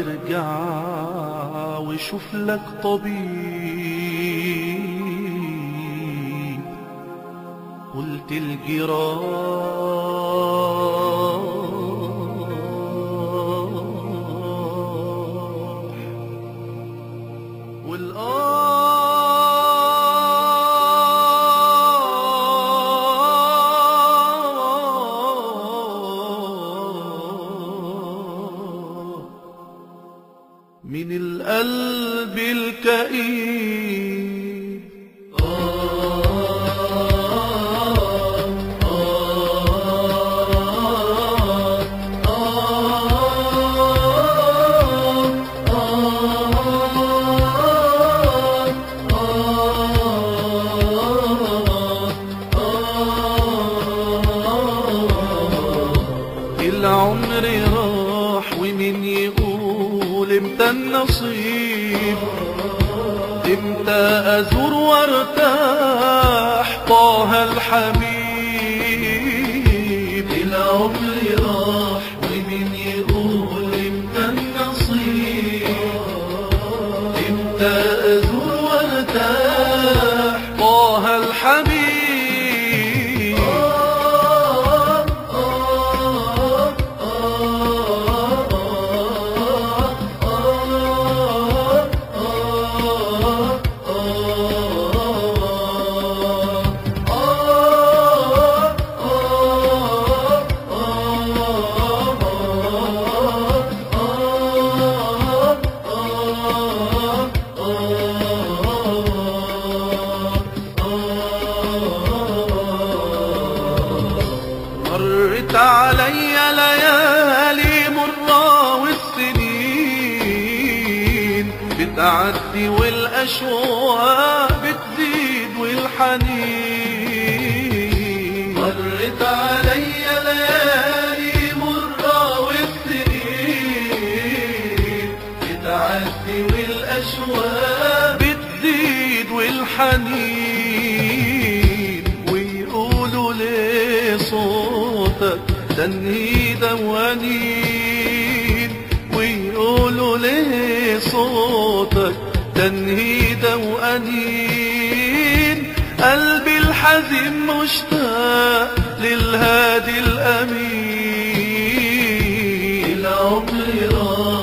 ارجع وشوف لك طبيب قلت الجراح والآه من القلب الكئيب العمر راح ومين يقول امتى النصيب امتى ازور وارتاح طه الحبيب العمر راح ومين يقول امتى النصيب امتى ازور وارتاح طه الحبيب مرت علي ليالي مرة والسنين بتعدي والأشواق بتزيد والحنين مرت علي ليالي مرة والسنين بتعدي والأشواق بتزيد والحنين ويقولوا ليه صوتك تنهيد وانين ويقولوا ليه صوتك تنهيد وانين قلبي الحزين مشتاق للهادي الامين العمر راح